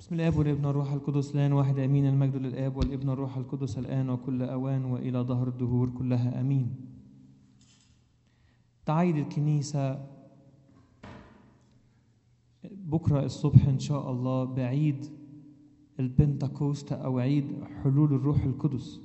بسم الاب والابن والروح القدس الان واحد امين المجد للاب والابن والروح القدس الان وكل اوان والى ظهر الدهور كلها امين تعيد الكنيسه بكره الصبح ان شاء الله بعيد البنتكوست او عيد حلول الروح القدس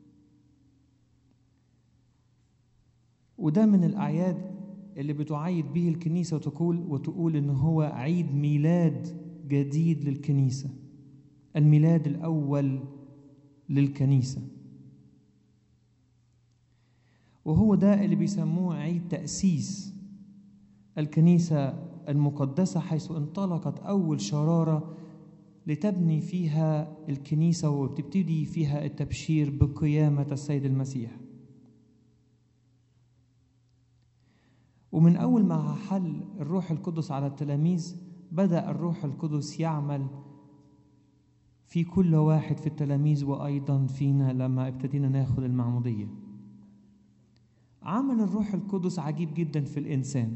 وده من الاعياد اللي بتعيد به الكنيسه وتقول وتقول ان هو عيد ميلاد جديد للكنيسه الميلاد الاول للكنيسه وهو ده اللي بيسموه عيد تاسيس الكنيسه المقدسه حيث انطلقت اول شراره لتبني فيها الكنيسه وبتبتدي فيها التبشير بقيامه السيد المسيح ومن اول ما حل الروح القدس على التلاميذ بدا الروح القدس يعمل في كل واحد في التلاميذ وايضا فينا لما ابتدينا ناخد المعموديه عمل الروح القدس عجيب جدا في الانسان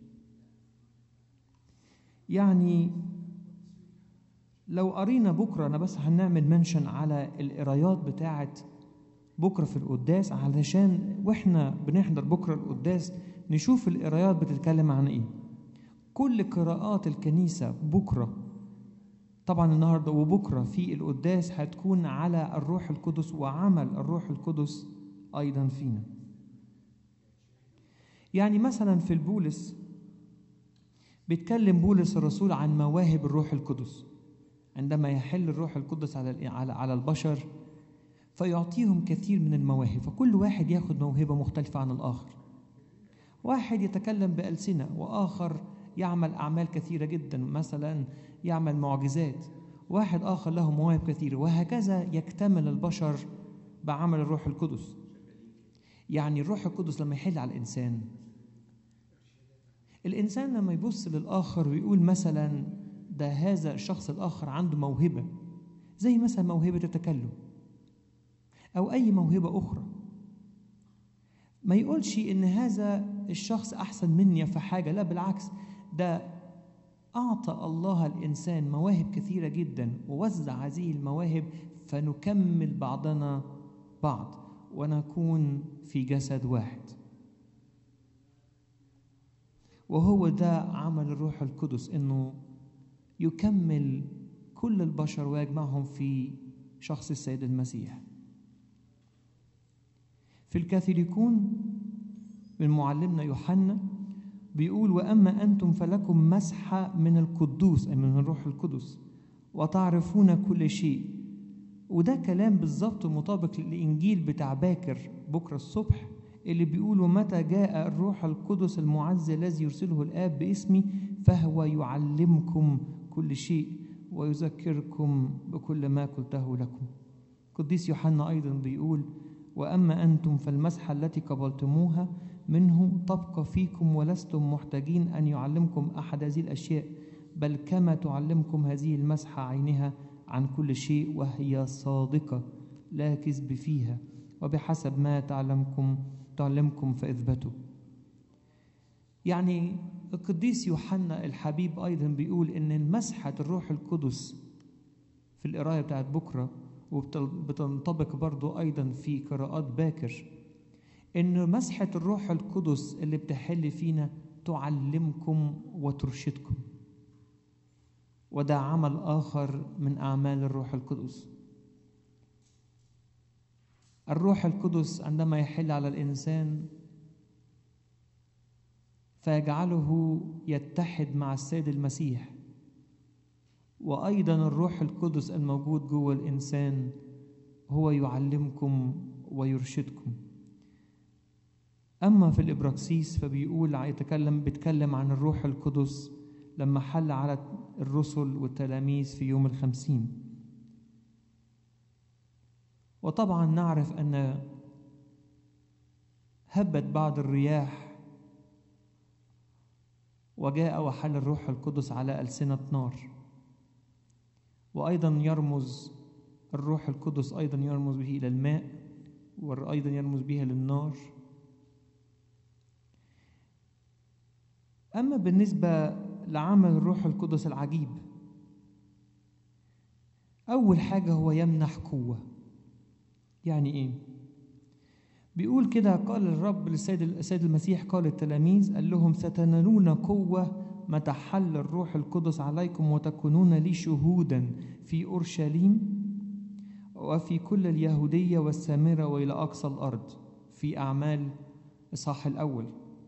يعني لو قرينا بكره انا بس هنعمل منشن على القرايات بتاعه بكره في القداس علشان واحنا بنحضر بكره القداس نشوف القرايات بتتكلم عن ايه كل قراءات الكنيسه بكره طبعا النهارده وبكره في القداس هتكون على الروح القدس وعمل الروح القدس ايضا فينا يعني مثلا في البولس بيتكلم بولس الرسول عن مواهب الروح القدس عندما يحل الروح القدس على على على البشر فيعطيهم كثير من المواهب فكل واحد ياخد موهبه مختلفه عن الاخر واحد يتكلم بألسنة وآخر يعمل أعمال كثيرة جدا مثلا يعمل معجزات واحد آخر له مواهب كثيرة وهكذا يكتمل البشر بعمل الروح القدس يعني الروح القدس لما يحل على الإنسان الإنسان لما يبص للآخر ويقول مثلا ده هذا الشخص الآخر عنده موهبة زي مثلا موهبة التكلم أو أي موهبة أخرى ما يقولش ان هذا الشخص احسن مني في حاجه لا بالعكس ده اعطى الله الانسان مواهب كثيره جدا ووزع هذه المواهب فنكمل بعضنا بعض ونكون في جسد واحد وهو ده عمل الروح القدس انه يكمل كل البشر ويجمعهم في شخص السيد المسيح في الكاثوليكون من معلمنا يوحنا بيقول واما انتم فلكم مسحه من القدوس اي من الروح القدس وتعرفون كل شيء وده كلام بالظبط مطابق للانجيل بتاع باكر بكره الصبح اللي بيقول ومتى جاء الروح القدس المعز الذي يرسله الاب باسمي فهو يعلمكم كل شيء ويذكركم بكل ما قلته لكم قديس يوحنا ايضا بيقول واما انتم فالمسحه التي قبلتموها منه تبقى فيكم ولستم محتاجين ان يعلمكم احد هذه الاشياء بل كما تعلمكم هذه المسحه عينها عن كل شيء وهي صادقه لا كذب فيها وبحسب ما تعلمكم تعلمكم فاثبتوا يعني القديس يوحنا الحبيب ايضا بيقول ان مسحه الروح القدس في القرايه بتاعت بكره وبتنطبق برضو أيضا في قراءات باكر إن مسحة الروح القدس اللي بتحل فينا تعلمكم وترشدكم وده عمل آخر من أعمال الروح القدس الروح القدس عندما يحل على الإنسان فيجعله يتحد مع السيد المسيح وايضا الروح القدس الموجود جوه الانسان هو يعلمكم ويرشدكم اما في الابراكسيس فبيقول يتكلم بيتكلم عن الروح القدس لما حل على الرسل والتلاميذ في يوم الخمسين وطبعا نعرف ان هبت بعض الرياح وجاء وحل الروح القدس على ألسنة نار وأيضا يرمز الروح القدس أيضا يرمز به إلى الماء وأيضا يرمز بها للنار أما بالنسبة لعمل الروح القدس العجيب أول حاجة هو يمنح قوة يعني إيه؟ بيقول كده قال الرب للسيد السيد المسيح قال للتلاميذ قال لهم ستنالون قوة متى حل الروح القدس عليكم وتكونون لي شهودا في أورشليم وفي كل اليهودية والسامرة وإلى أقصى الأرض في أعمال إصحاح الأول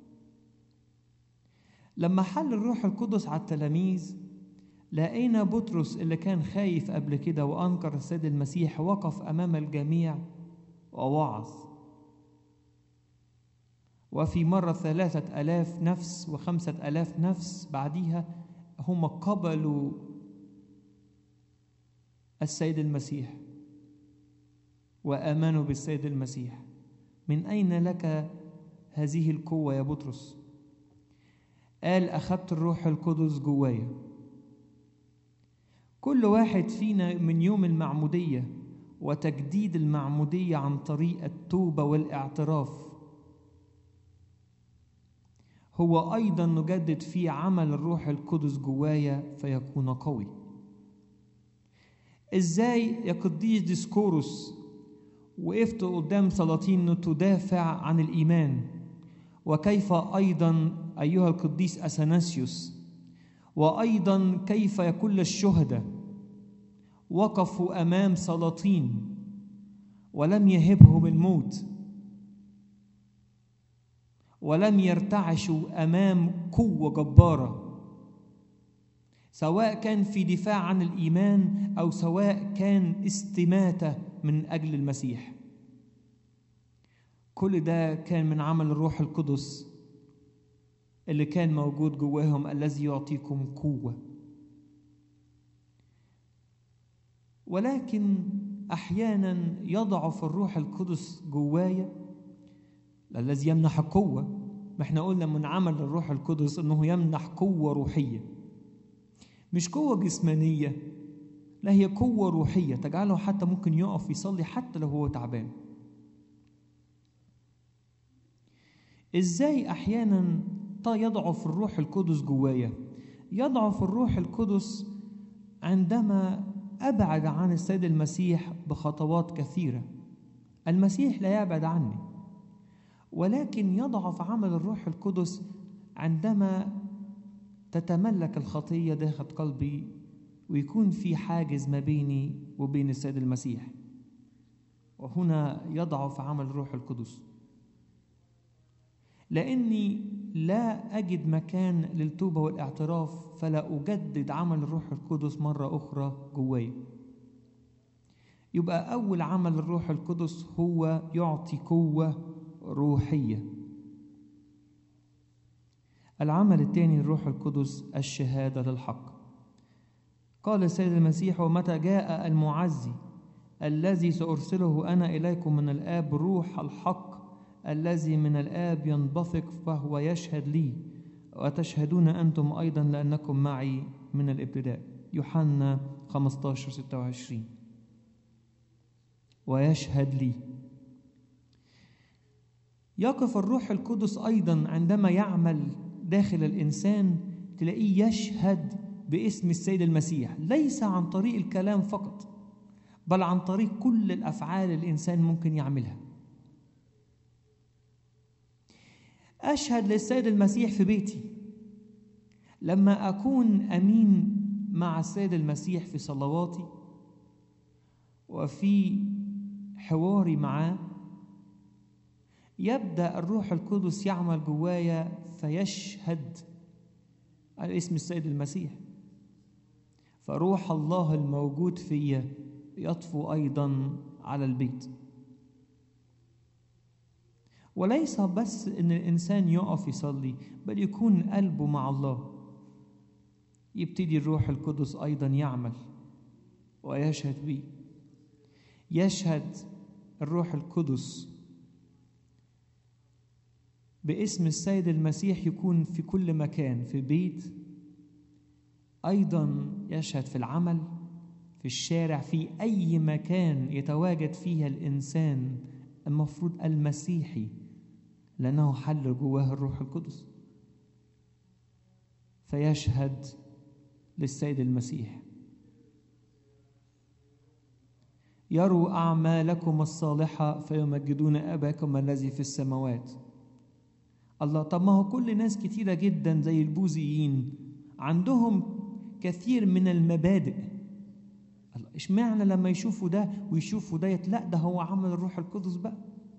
لما حل الروح القدس على التلاميذ لقينا بطرس اللي كان خايف قبل كده وأنكر السيد المسيح وقف أمام الجميع ووعظ وفي مرة ثلاثة ألاف نفس وخمسة ألاف نفس بعديها هم قبلوا السيد المسيح وآمنوا بالسيد المسيح من أين لك هذه القوة يا بطرس قال أخذت الروح القدس جوايا كل واحد فينا من يوم المعمودية وتجديد المعمودية عن طريق التوبة والاعتراف هو أيضا نجدد فيه عمل الروح القدس جوايا فيكون قوي إزاي يا قديس ديسكوروس وقفت قدام سلاطين تدافع عن الإيمان وكيف أيضا أيها القديس أثناسيوس وأيضا كيف كل الشهداء وقفوا أمام سلاطين ولم يهبهم الموت ولم يرتعشوا امام قوه جباره سواء كان في دفاع عن الايمان او سواء كان استماته من اجل المسيح كل ده كان من عمل الروح القدس اللي كان موجود جواهم الذي يعطيكم قوه ولكن احيانا يضعف الروح القدس جوايا الذي يمنح قوة ما احنا قلنا من عمل الروح القدس انه يمنح قوة روحية مش قوة جسمانية لا هي قوة روحية تجعله حتى ممكن يقف يصلي حتى لو هو تعبان ازاي احيانا يضعف الروح القدس جوايا يضعف الروح القدس عندما ابعد عن السيد المسيح بخطوات كثيره المسيح لا يبعد عني ولكن يضعف عمل الروح القدس عندما تتملك الخطيه داخل قلبي ويكون في حاجز ما بيني وبين السيد المسيح وهنا يضعف عمل الروح القدس لاني لا اجد مكان للتوبه والاعتراف فلا اجدد عمل الروح القدس مره اخرى جوايا يبقى اول عمل الروح القدس هو يعطي قوه روحيه العمل الثاني للروح القدس الشهاده للحق قال السيد المسيح ومتى جاء المعزي الذي سارسله انا اليكم من الاب روح الحق الذي من الآب ينبثق فهو يشهد لي وتشهدون أنتم أيضا لأنكم معي من الابتداء يوحنا 15 26 ويشهد لي يقف الروح القدس أيضا عندما يعمل داخل الإنسان تلاقيه يشهد باسم السيد المسيح ليس عن طريق الكلام فقط بل عن طريق كل الأفعال الإنسان ممكن يعملها أشهد للسيد المسيح في بيتي لما أكون أمين مع السيد المسيح في صلواتي وفي حواري معاه يبدأ الروح القدس يعمل جوايا فيشهد على اسم السيد المسيح فروح الله الموجود فيا يطفو أيضا على البيت وليس بس ان الانسان يقف يصلي بل يكون قلبه مع الله يبتدي الروح القدس ايضا يعمل ويشهد به يشهد الروح القدس باسم السيد المسيح يكون في كل مكان في بيت ايضا يشهد في العمل في الشارع في اي مكان يتواجد فيها الانسان المفروض المسيحي لأنه حل جواه الروح القدس فيشهد للسيد المسيح يروا أعمالكم الصالحة فيمجدون أباكم الذي في السماوات الله طب ما هو كل ناس كتيرة جدا زي البوذيين عندهم كثير من المبادئ الله اشمعنى لما يشوفوا ده ويشوفوا ديت لا ده هو عمل الروح القدس بقى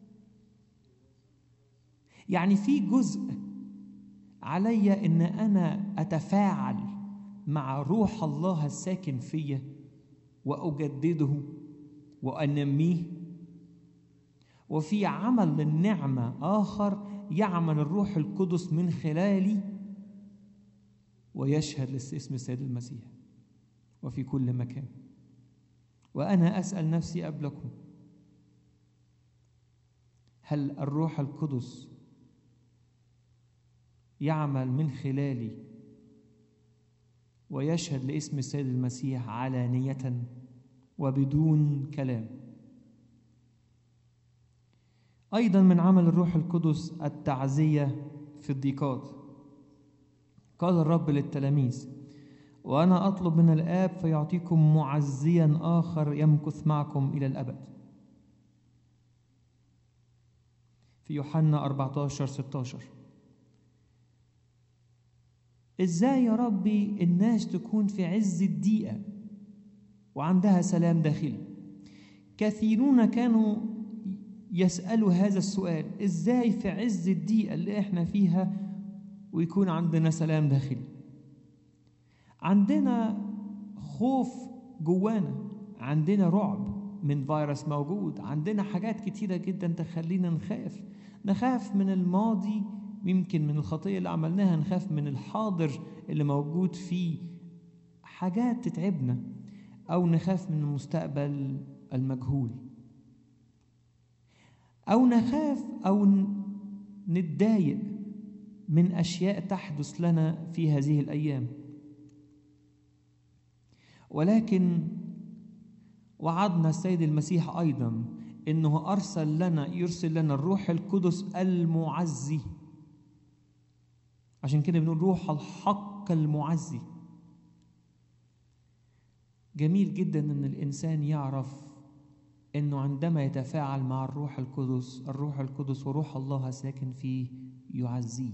يعني في جزء علي ان انا اتفاعل مع روح الله الساكن فيا واجدده وانميه وفي عمل النعمه اخر يعمل الروح القدس من خلالي ويشهد لاسم السيد المسيح وفي كل مكان وانا اسال نفسي قبلكم هل الروح القدس يعمل من خلالي ويشهد لاسم السيد المسيح علانيه وبدون كلام ايضا من عمل الروح القدس التعزيه في الضيقات قال الرب للتلاميذ وانا اطلب من الاب فيعطيكم معزيا اخر يمكث معكم الى الابد في يوحنا 14 16 ازاي يا ربي الناس تكون في عز الضيقه وعندها سلام داخلي كثيرون كانوا يسالوا هذا السؤال ازاي في عز الضيقه اللي احنا فيها ويكون عندنا سلام داخلي عندنا خوف جوانا عندنا رعب من فيروس موجود عندنا حاجات كتيره جدا تخلينا نخاف نخاف من الماضي يمكن من الخطيه اللي عملناها نخاف من الحاضر اللي موجود فيه حاجات تتعبنا او نخاف من المستقبل المجهول او نخاف او نتضايق من اشياء تحدث لنا في هذه الايام ولكن وعدنا السيد المسيح ايضا انه ارسل لنا يرسل لنا الروح القدس المعزي عشان كده بنقول روح الحق المعزي جميل جدا ان الانسان يعرف انه عندما يتفاعل مع الروح القدس الروح القدس وروح الله ساكن فيه يعزيه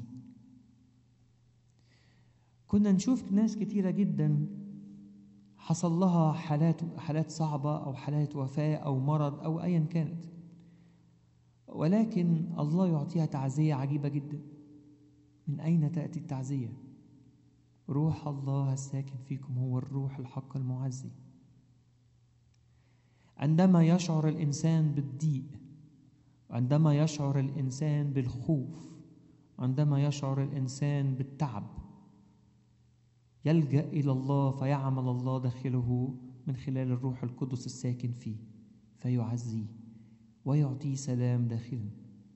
كنا نشوف ناس كتيره جدا حصل لها حالات حالات صعبه او حالات وفاه او مرض او ايا كانت ولكن الله يعطيها تعزيه عجيبه جدا من اين تاتي التعزيه روح الله الساكن فيكم هو الروح الحق المعزي عندما يشعر الانسان بالضيق عندما يشعر الانسان بالخوف عندما يشعر الانسان بالتعب يلجا الى الله فيعمل الله داخله من خلال الروح القدس الساكن فيه فيعزيه ويعطيه سلام داخلا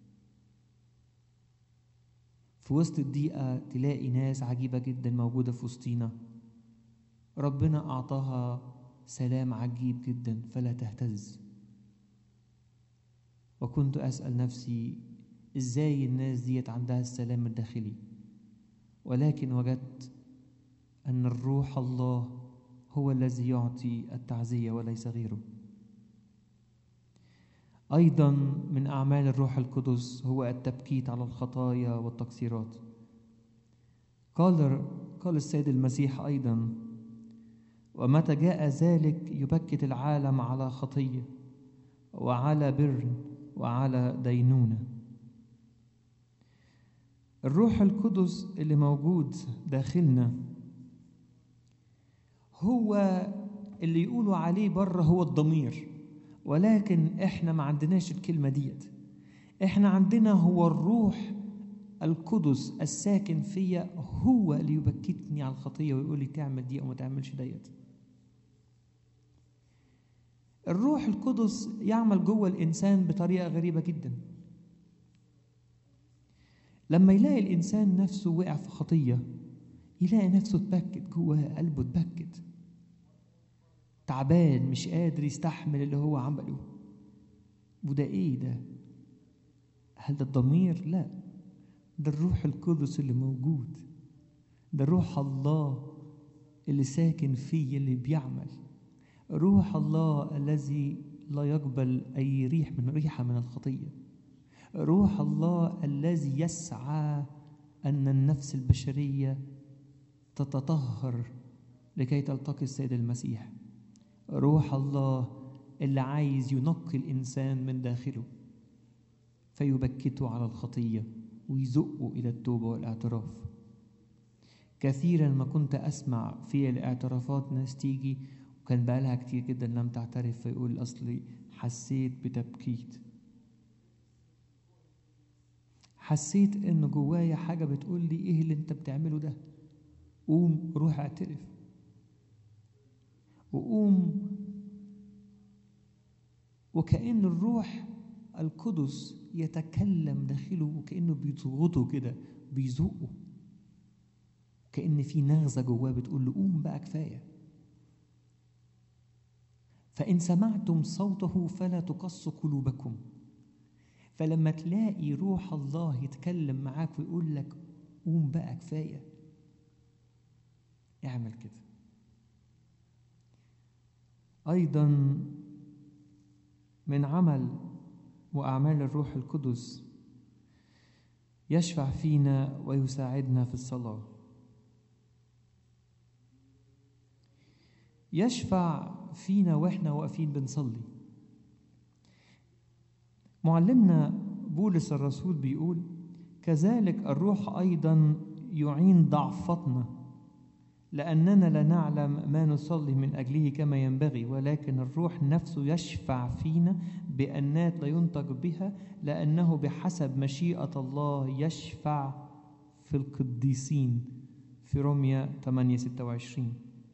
في وسط الضيقه تلاقي ناس عجيبه جدا موجوده في وسطينا ربنا اعطاها سلام عجيب جدا فلا تهتز وكنت اسال نفسي ازاي الناس ديت عندها السلام الداخلي ولكن وجدت ان الروح الله هو الذي يعطي التعزيه وليس غيره ايضا من اعمال الروح القدس هو التبكيت على الخطايا والتقصيرات قال قال السيد المسيح ايضا ومتى جاء ذلك يبكت العالم على خطيه وعلى بر وعلى دينونه الروح القدس اللي موجود داخلنا هو اللي يقولوا عليه بره هو الضمير ولكن احنا ما عندناش الكلمه ديت احنا عندنا هو الروح القدس الساكن فيا هو اللي يبكتني على الخطيه ويقول لي تعمل دي او ما تعملش ديت الروح القدس يعمل جوه الانسان بطريقه غريبه جدا لما يلاقي الانسان نفسه وقع في خطيه يلاقي نفسه اتبكت جوه قلبه اتبكت تعبان مش قادر يستحمل اللي هو عمله وده ايه ده هل ده الضمير لا ده الروح القدس اللي موجود ده روح الله اللي ساكن فيه اللي بيعمل روح الله الذي لا يقبل أي ريح من ريحة من الخطية روح الله الذي يسعى أن النفس البشرية تتطهر لكي تلتقي السيد المسيح روح الله اللي عايز ينقي الإنسان من داخله فيبكته على الخطية ويزقه إلى التوبة والاعتراف كثيرا ما كنت أسمع في الاعترافات ناس تيجي وكان بقالها كتير جدا لم تعترف فيقول أصلي حسيت بتبكيت حسيت إن جوايا حاجة بتقول لي إيه اللي أنت بتعمله ده قوم روح اعترف وقوم وكأن الروح القدس يتكلم داخله وكأنه بيضغطه كده بيزقه كأن في نغزة جواه بتقول له قوم بقى كفاية فإن سمعتم صوته فلا تقصوا قلوبكم فلما تلاقي روح الله يتكلم معاك ويقول لك قوم بقى كفاية اعمل كده أيضا من عمل وأعمال الروح القدس يشفع فينا ويساعدنا في الصلاة يشفع فينا واحنا واقفين بنصلي معلمنا بولس الرسول بيقول كذلك الروح أيضا يعين ضعفتنا لأننا لا نعلم ما نصلي من أجله كما ينبغي ولكن الروح نفسه يشفع فينا بأنات لا ينطق بها لأنه بحسب مشيئة الله يشفع في القديسين في روميا 8 26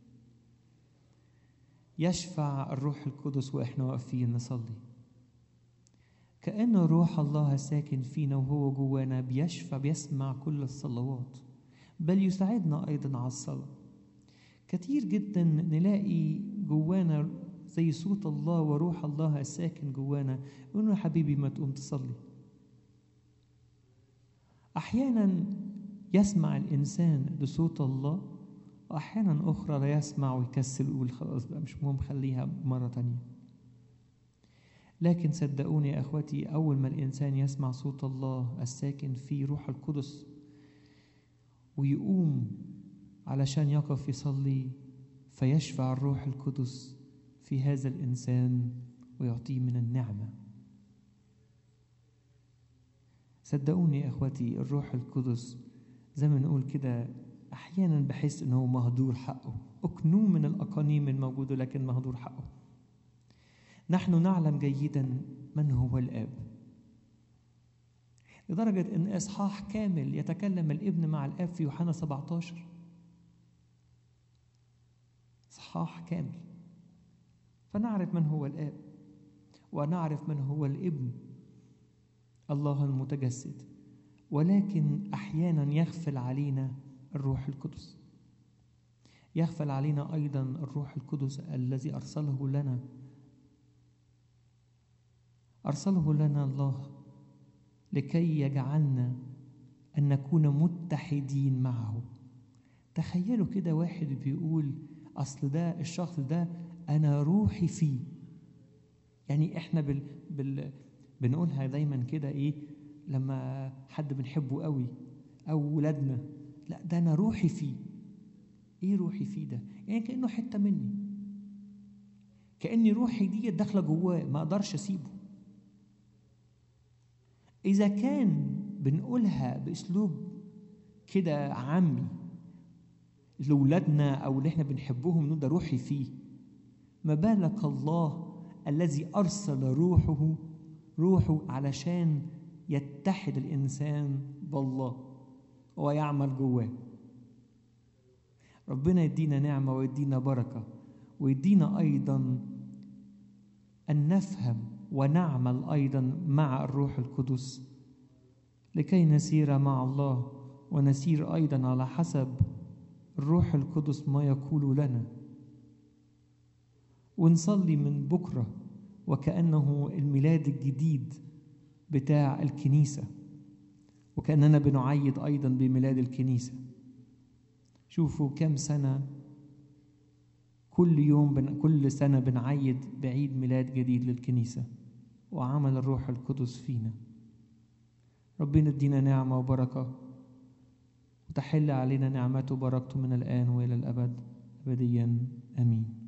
يشفع الروح القدس وإحنا واقفين نصلي كأن روح الله ساكن فينا وهو جوانا بيشفع بيسمع كل الصلوات بل يساعدنا أيضا على الصلاة كتير جدا نلاقي جوانا زي صوت الله وروح الله الساكن جوانا يقول يا حبيبي ما تقوم تصلي أحيانا يسمع الإنسان لصوت الله وأحيانا أخرى لا يسمع ويكسل ويقول خلاص بقى مش مهم خليها مرة تانية لكن صدقوني يا أخوتي أول ما الإنسان يسمع صوت الله الساكن في روح القدس ويقوم علشان يقف يصلي فيشفع الروح القدس في هذا الإنسان ويعطيه من النعمة صدقوني يا إخوتي الروح القدس زي ما نقول كده أحيانا بحس إنه مهدور حقه أكنوم من الأقانيم الموجودة لكن مهدور حقه نحن نعلم جيدا من هو الآب لدرجة إن إصحاح كامل يتكلم الابن مع الآب في يوحنا 17 إصحاح كامل فنعرف من هو الآب ونعرف من هو الابن الله المتجسد ولكن أحيانا يغفل علينا الروح القدس يغفل علينا أيضا الروح القدس الذي أرسله لنا أرسله لنا الله لكي يجعلنا أن نكون متحدين معه تخيلوا كده واحد بيقول أصل ده الشخص ده أنا روحي فيه يعني إحنا بال, بال بنقولها دايما كده إيه لما حد بنحبه قوي أو ولادنا لا ده أنا روحي فيه إيه روحي فيه ده يعني كأنه حتة مني كأني روحي دي داخلة جواه ما أقدرش أسيبه إذا كان بنقولها بأسلوب كده عامي لأولادنا أو اللي إحنا بنحبهم نقول ده روحي فيه ما بالك الله الذي أرسل روحه روحه علشان يتحد الإنسان بالله ويعمل جواه ربنا يدينا نعمة ويدينا بركة ويدينا أيضا أن نفهم ونعمل أيضا مع الروح القدس لكي نسير مع الله ونسير أيضا على حسب الروح القدس ما يقول لنا ونصلي من بكرة وكأنه الميلاد الجديد بتاع الكنيسة وكأننا بنعيد أيضا بميلاد الكنيسة شوفوا كم سنة كل يوم بن كل سنة بنعيد بعيد ميلاد جديد للكنيسة وعمل الروح القدس فينا ربنا ادينا نعمة وبركة وتحل علينا نعمته وبركته من الآن وإلى الأبد أبديا آمين